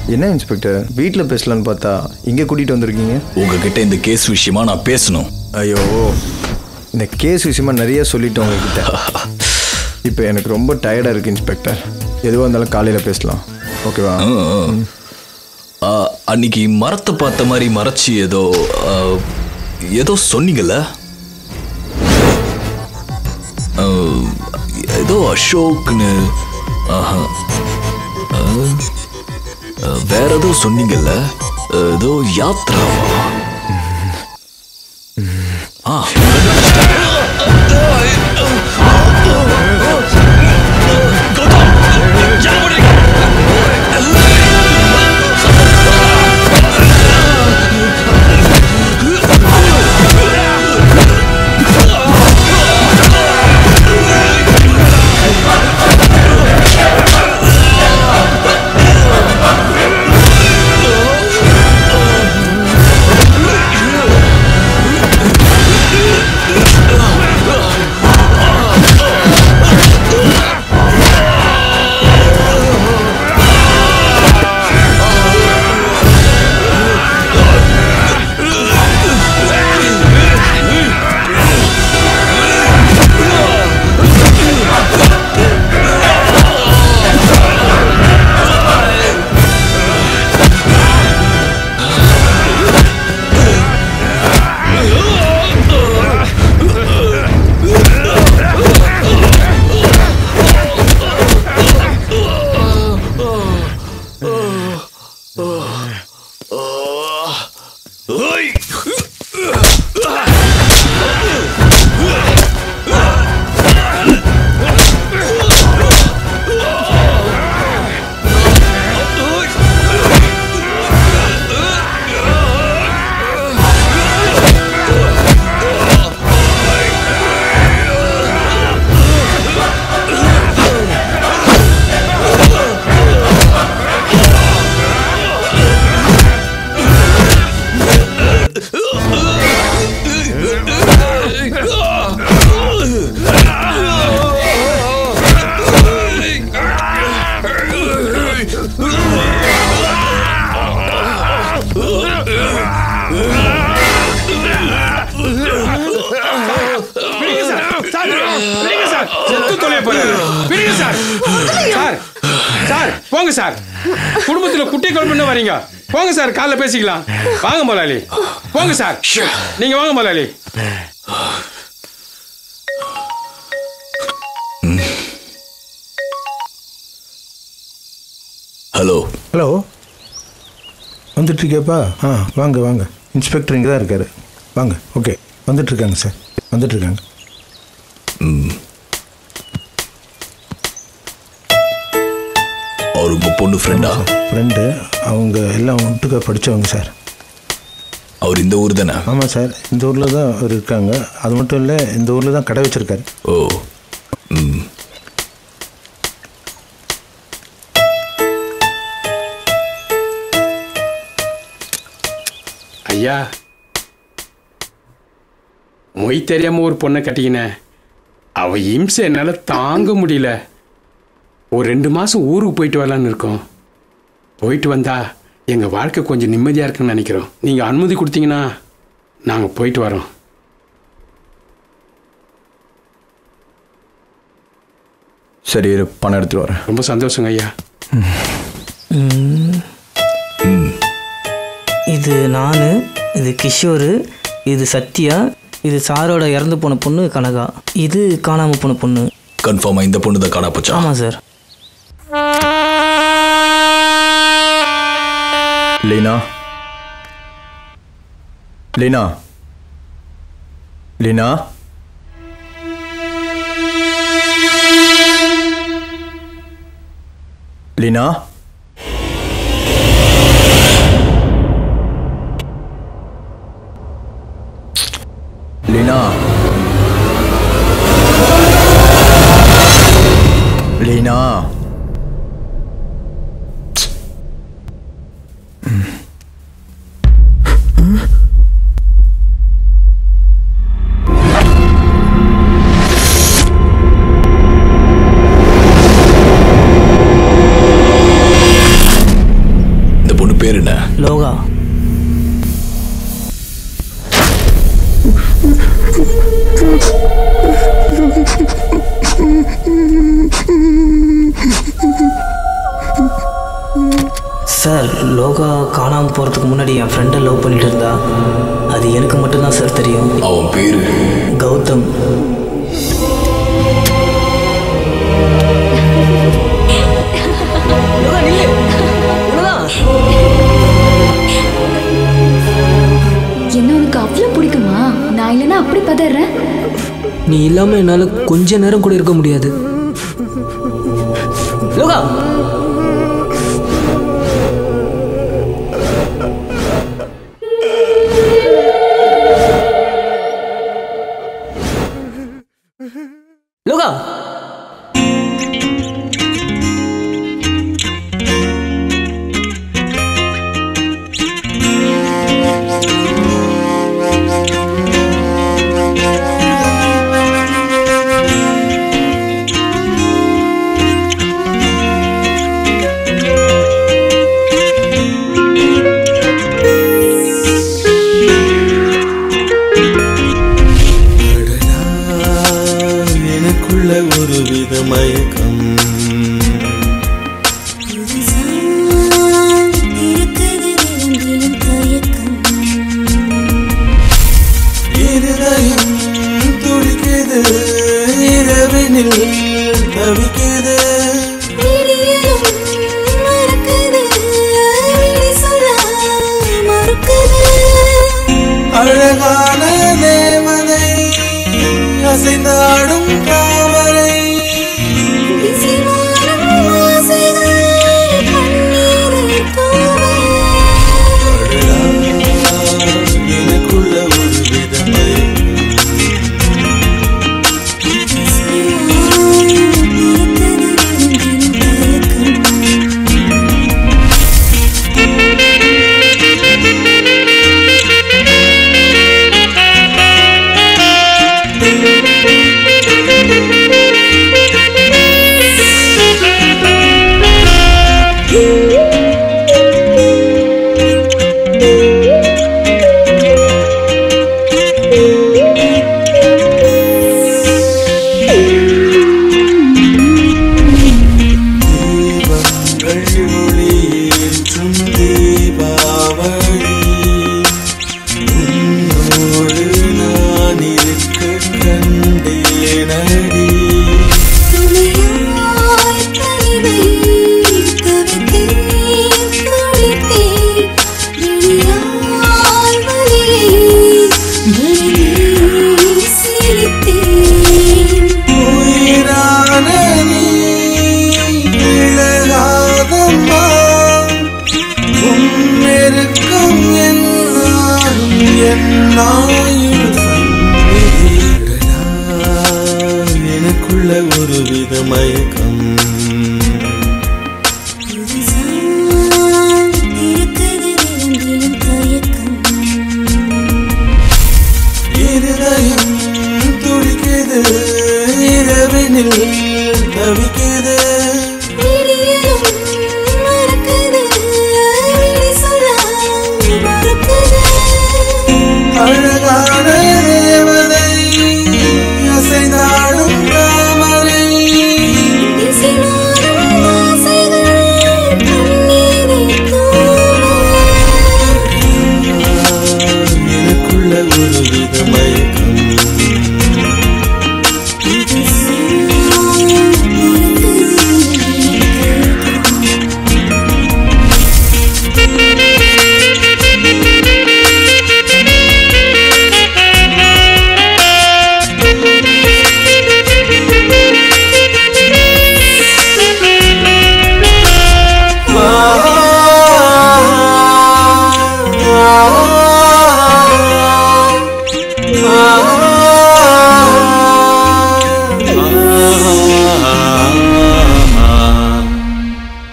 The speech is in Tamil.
என்ன இன்ஸ்பெக்டர் வீட்டில் பேசலான்னு பார்த்தா இங்கே கூட்டிகிட்டு வந்திருக்கீங்க உங்ககிட்ட இந்த கேஸ் விஷயமா நான் பேசணும் ஐயோ இந்த கேஸ் விஷயமா நிறைய சொல்லிட்டோம் உங்ககிட்ட இப்போ எனக்கு ரொம்ப டயர்டாக இருக்கு இன்ஸ்பெக்டர் எதுவாக இருந்தாலும் காலையில் பேசலாம் ஓகேவா ஆ, அன்னைக்கு மரத்தை பார்த்த மாதிரி மறைச்சி ஏதோ ஆ, ஏதோ சொன்னீங்கல்ல ஆ, ஏதோ அசோக்னு ஆஹா. ஆ, ஆ, வேற ஏதோ சொன்னீங்கல்ல ஏதோ யாத்ராவா ஆ பிடிங்க சார் சார் பிடிங்க சார் செத்து தொலைய போறாரு பிடிங்க சார் சார் சார் போங்க சார் குடும்பத்துல குட்டி குழம்புன்னு வரீங்க போங்க சார் காலைல பேசிக்கலாம் வாங்க முதலாளி போங்க சார் நீங்க வாங்க முதலாளி ஹலோ ஹலோ வந்துட்டுருக்கேப்பா ஆ வாங்க வாங்க இன்ஸ்பெக்டர் இங்கே தான் இருக்காரு வாங்க ஓகே வந்துட்டுருக்காங்க சார் வந்துட்டுருக்காங்க அவர் உங்க பொண்ணு ஃப்ரெண்டா ஃப்ரெண்டு அவங்க எல்லாம் ஒட்டுக்கா படித்தவங்க சார் அவர் இந்த ஊர் தானே ஆமாம் சார் இந்த ஊரில் தான் அவர் இருக்காங்க அது மட்டும் இல்லை இந்த ஊரில் தான் கடை வச்சுருக்காரு ஓ ம் ஐயா மொய் தெரியாம ஒரு பொண்ணை கட்டிக்கினேன் அவ இம்சை என்னால தாங்க முடியல ஒரு ரெண்டு மாசம் ஊருக்கு போயிட்டு வரலான்னு இருக்கோம் போயிட்டு வந்தா எங்க வாழ்க்கை கொஞ்சம் நிம்மதியா இருக்குன்னு நினைக்கிறோம் நீங்க அனுமதி கொடுத்தீங்கன்னா நாங்க போயிட்டு வரோம் சரி இரு, பணம் எடுத்துட்டு வரேன் ரொம்ப சந்தோஷங்க ஐயா இது நான் இது கிஷோர் இது சத்யா இது சாரோட இறந்து போன பொண்ணு கனகா இது காணாம போன பொண்ணு கன்ஃபார்மா இந்த பொண்ணு தான் காணா போச்சா ஆமாம் சார் லீனா லீனா லீனா லீனா லீனா லீனா பேர் என்ன லோகா சார் லோகா காணாமல் போகிறதுக்கு முன்னாடி என் ஃப்ரெண்டை லவ் பண்ணிட்டு இருந்தா அது எனக்கு மட்டும்தான் சார் தெரியும் அவன் பேரு கௌதம் என்ன உனக்கு அவ்வளோ பிடிக்குமா நான் இல்லைன்னா அப்படி பதறேன் நீ இல்லாமல் என்னால் கொஞ்ச நேரம் கூட இருக்க முடியாது லோகா லோகா எனக்குள்ள ஒரு வித மயக்கம் இருதயம் துடிக்குது இரவினில் தவிக்குது அழகான தேவதை அசைந்தாடும் தாமரை எனக்குள்ள ஒரு வித மயக்கம் தீபங்கள்